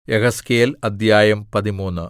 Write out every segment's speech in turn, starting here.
യെഹെസ്കേൽ അദ്ധ്യായം പതിമൂന്ന്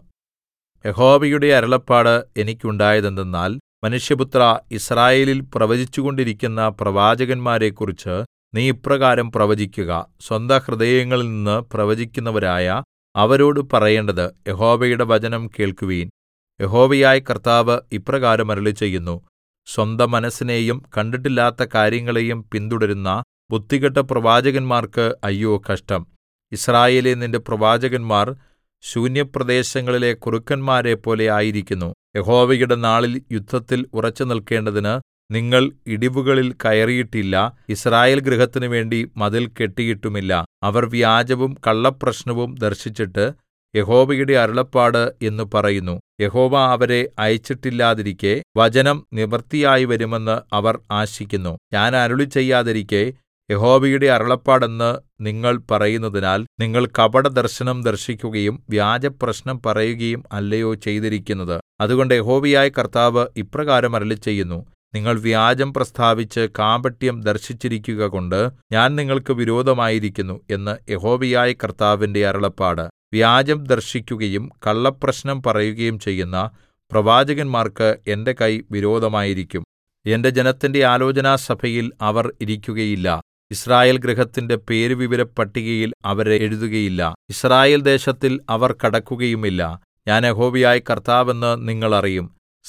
യഹോവയുടെ അരുളപ്പാട് എനിക്കുണ്ടായതെന്തെന്നാൽ മനുഷ്യപുത്രാ യിസ്രായേലിൽ പ്രവചിച്ചുകൊണ്ടിരിക്കുന്ന പ്രവാചകന്മാരെക്കുറിച്ച് നീ ഇപ്രകാരം പ്രവചിക്കുക സ്വന്തഹൃദയങ്ങളിൽനിന്ന് പ്രവചിക്കുന്നവരായ അവരോട് പറയേണ്ടത് യഹോവയുടെ വചനം കേൾക്കുവിൻ യഹോവയായ കർത്താവ് ഇപ്രകാരം അരുളിച്ചെയ്യുന്നു സ്വന്തമനസ്സിനെയും കണ്ടിട്ടില്ലാത്ത കാര്യങ്ങളെയും പിന്തുടരുന്ന ബുദ്ധികെട്ട പ്രവാചകന്മാർക്ക് അയ്യോ കഷ്ടം യിസ്രായേലേ നിന്റെ പ്രവാചകന്മാർ ശൂന്യപ്രദേശങ്ങളിലെ കുറുക്കന്മാരെപ്പോലെ ആയിരിക്കുന്നു യഹോവയുടെ നാളിൽ യുദ്ധത്തിൽ ഉറച്ചുനിൽക്കേണ്ടതിന് നിങ്ങൾ ഇടിവുകളിൽ കയറിയിട്ടില്ല യിസ്രായേൽ ഗൃഹത്തിനു വേണ്ടി മതിൽ കെട്ടിയിട്ടുമില്ല അവർ വ്യാജവും കള്ളപ്രശ്നവും ദർശിച്ചിട്ട് യഹോവയുടെ അരുളപ്പാട് എന്ന് പറയുന്നു യഹോവ അവരെ അയച്ചിട്ടില്ലാതിരിക്കെ വചനം നിവൃത്തിയായി വരുമെന്ന് അവർ ആശിക്കുന്നു ഞാൻ അരുളിച്ചെയ്യാതിരിക്കെ യഹോവയുടെ അരുളപ്പാട് എന്ന് നിങ്ങൾ പറയുന്നതിനാൽ നിങ്ങൾ കപടദർശനം ദർശിക്കുകയും വ്യാജപ്രശ്നം പറയുകയും അല്ലയോ ചെയ്തിരിക്കുന്നത് അതുകൊണ്ട് യഹോവയായ കർത്താവ് ഇപ്രകാരം അരുളിച്ചെയ്യുന്നു നിങ്ങൾ വ്യാജം പ്രസ്താവിച്ച് കാപട്യം ദർശിച്ചിരിക്കുകകൊണ്ട് ഞാൻ നിങ്ങൾക്ക് വിരോധമായിരിക്കുന്നു എന്ന് യഹോവയായ കർത്താവിന്റെ അരുളപ്പാട് വ്യാജം ദർശിക്കുകയും കള്ളപ്രശ്നം പറയുകയും ചെയ്യുന്ന പ്രവാചകന്മാർക്ക് എന്റെ കൈ വിരോധമായിരിക്കും എന്റെ ജനത്തിന്റെ ആലോചനാസഭയിൽ അവർ ഇരിക്കുകയില്ല യിസ്രായേൽ ഗൃഹത്തിന്റെ പേരുവിവര പട്ടികയിൽ അവരെ എഴുതുകയില്ല യിസ്രായേൽ ദേശത്തിൽ അവർ കടക്കുകയുമില്ല ഞാൻ യഹോവയായ കർത്താവെന്ന് നിങ്ങൾ അറിയും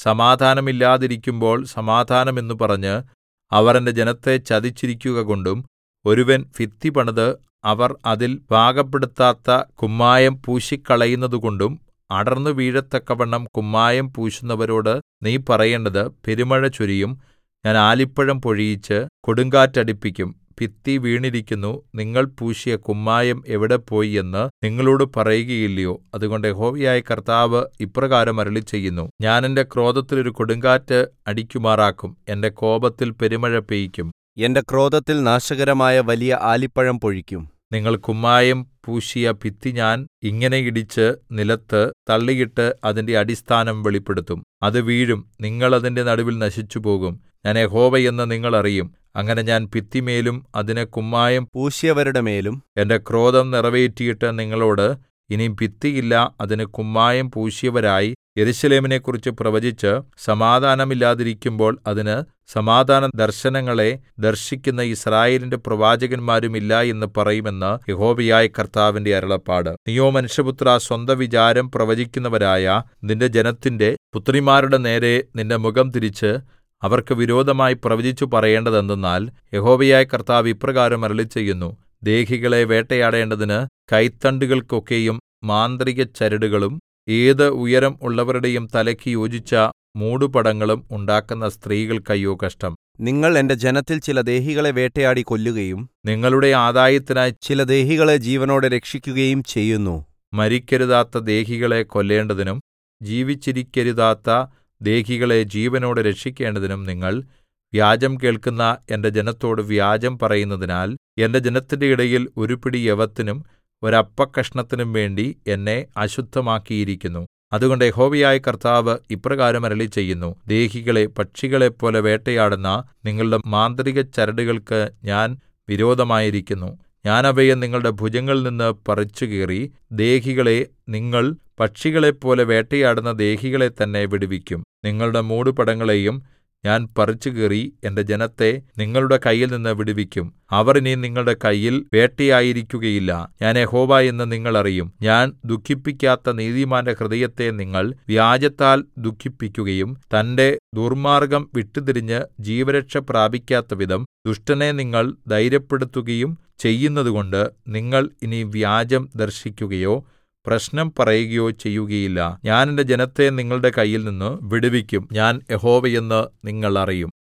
സമാധാനമില്ലാതിരിക്കുമ്പോൾ സമാധാനം എന്ന് പറഞ്ഞ് അവർ എന്റെ ജനത്തെ ചതിച്ചിരിക്കുകകൊണ്ടും ഒരുവൻ ഭിത്തി പണിത് അവർ അതിൽ പാകപ്പെടുത്താത്ത കുമ്മായം പൂശിക്കളയുന്നതുകൊണ്ടും അടർന്നു വീഴത്തക്കവണ്ണം കുമ്മായം പൂശുന്നവരോട് നീ പറയേണ്ടത് പെരുമഴ ചൊരിയും ഞാൻ ആലിപ്പഴം പൊഴിയിച്ച് കൊടുങ്കാറ്റടിപ്പിക്കും ഭിത്തി വീണിരിക്കുന്നു നിങ്ങൾ പൂശിയ കുമ്മായം എവിടെ പോയി എന്ന് നിങ്ങളോട് പറയുകയില്ലയോ അതുകൊണ്ട് യഹോവയായ കർത്താവ് ഇപ്രകാരം അരുളിച്ചെയ്യുന്നു ഞാൻ എന്റെ ക്രോധത്തിൽ ഒരു കൊടുങ്കാറ്റ് അടിക്കുമാറാക്കും എന്റെ കോപത്തിൽ പെരുമഴ പെയ്യിക്കും എന്റെ ക്രോധത്തിൽ നാശകരമായ വലിയ ആലിപ്പഴം പൊഴിക്കും നിങ്ങൾ കുമ്മായം പൂശിയ ഭിത്തി ഞാൻ ഇങ്ങനെ ഇടിച്ച് നിലത്ത് തള്ളിയിട്ട് അതിന്റെ അടിസ്ഥാനം വെളിപ്പെടുത്തും അത് വീഴും നിങ്ങൾ അതിന്റെ നടുവിൽ നശിച്ചുപോകും ഞാൻ യഹോവ എന്ന് നിങ്ങൾ അറിയും അങ്ങനെ ഞാൻ ഭിത്തിമേലും അതിന് കുമ്മായം പൂശിയവരുടെ മേലും എന്റെ ക്രോധം നിറവേറ്റിയിട്ട് നിങ്ങളോട് ഇനി ഭിത്തിയില്ല അതിന് കുമ്മായം പൂശിയവരായി യെരൂശലേമിനെക്കുറിച്ച് പ്രവചിച്ച് സമാധാനമില്ലാതിരിക്കുമ്പോൾ അതിന് സമാധാന ദർശനങ്ങളെ ദർശിക്കുന്ന യിസ്രായേലിന്റെ പ്രവാചകന്മാരുമില്ല എന്ന് പറയുമെന്ന് യഹോവയായ കർത്താവിന്റെ അരുളപ്പാട് നീയോ മനുഷ്യപുത്രാ സ്വന്ത വിചാരം പ്രവചിക്കുന്നവരായ നിന്റെ ജനത്തിന്റെ പുത്രിമാരുടെ നേരെ നിന്റെ മുഖം തിരിച്ച് അവർക്ക് വിരോധമായി പ്രവചിച്ചു പറയേണ്ടതെന്തെന്നാൽ യഹോവയായ കർത്താവ് ഇപ്രകാരം അരുളിച്ചെയ്യുന്നു ദേഹികളെ വേട്ടയാടേണ്ടതിന് കൈത്തണ്ടുകൾക്കൊക്കെയും മാന്ത്രിക ചരടുകളും ഏത് ഉയരം ഉള്ളവരുടെയും തലയ്ക്ക് യോജിച്ച മൂടുപടങ്ങളും ഉണ്ടാക്കുന്ന സ്ത്രീകൾക്ക് അയ്യോ കഷ്ടം നിങ്ങൾ എന്റെ ജനത്തിൽ ചില ദേഹികളെ വേട്ടയാടി കൊല്ലുകയും നിങ്ങളുടെ ആദായത്തിനായി ചില ദേഹികളെ ജീവനോടെ രക്ഷിക്കുകയും ചെയ്യുന്നു മരിക്കരുതാത്ത ദേഹികളെ കൊല്ലേണ്ടതിനും ജീവിച്ചിരിക്കരുതാത്ത ദേഹികളെ ജീവനോടെ രക്ഷിക്കേണ്ടതിനും നിങ്ങൾ വ്യാജം കേൾക്കുന്ന എന്റെ ജനത്തോട് വ്യാജം പറയുന്നതിനാൽ എന്റെ ജനത്തിന്റെ ഇടയിൽ ഒരു പിടി യവത്തിനും ഒരപ്പക്കഷണത്തിനും വേണ്ടി എന്നെ അശുദ്ധമാക്കിയിരിക്കുന്നു അതുകൊണ്ട് യഹോവയായ കർത്താവ് ഇപ്രകാരം അരുളിച്ചെയ്യുന്നു ദേഹികളെ പക്ഷികളെപ്പോലെ വേട്ടയാടുന്ന നിങ്ങളുടെ മാന്ത്രിക ചരടുകൾക്ക് ഞാൻ വിരോധമായിരിക്കുന്നു ഞാൻ അവയെ നിങ്ങളുടെ ഭുജങ്ങളിൽ നിന്ന് പറിച്ചുകീറി ദേഹികളെ നിങ്ങൾ പക്ഷികളെപ്പോലെ വേട്ടയാടുന്ന ദേഹികളെ തന്നെ വിടുവിക്കും നിങ്ങളുടെ മൂടുപടങ്ങളെയും ഞാൻ പറിച്ചുകീറി എന്റെ ജനത്തെ നിങ്ങളുടെ കയ്യിൽ നിന്ന് വിടുവിക്കും അവർ ഇനി നിങ്ങളുടെ കയ്യിൽ വേട്ടയായിരിക്കുകയില്ല ഞാൻ യഹോവ എന്ന് നിങ്ങൾ അറിയും ഞാൻ ദുഃഖിപ്പിക്കാത്ത നീതിമാന്റെ ഹൃദയത്തെ നിങ്ങൾ വ്യാജത്താൽ ദുഃഖിപ്പിക്കുകയും തന്റെ ദുർമാർഗം വിട്ടുതിരിഞ്ഞ് ജീവരക്ഷ പ്രാപിക്കാത്തവിധം ദുഷ്ടനെ നിങ്ങൾ ധൈര്യപ്പെടുത്തുകയും ചെയ്യുന്നതുകൊണ്ട് നിങ്ങൾ ഇനി വ്യാജം ദർശിക്കുകയോ പ്രശ്നം പറയുകയോ ചെയ്യുകയില്ല ഞാൻ എന്റെ ജനത്തെ നിങ്ങളുടെ കയ്യിൽ നിന്ന് വിടുവിക്കും ഞാൻ യഹോവയെന്ന് നിങ്ങൾ അറിയും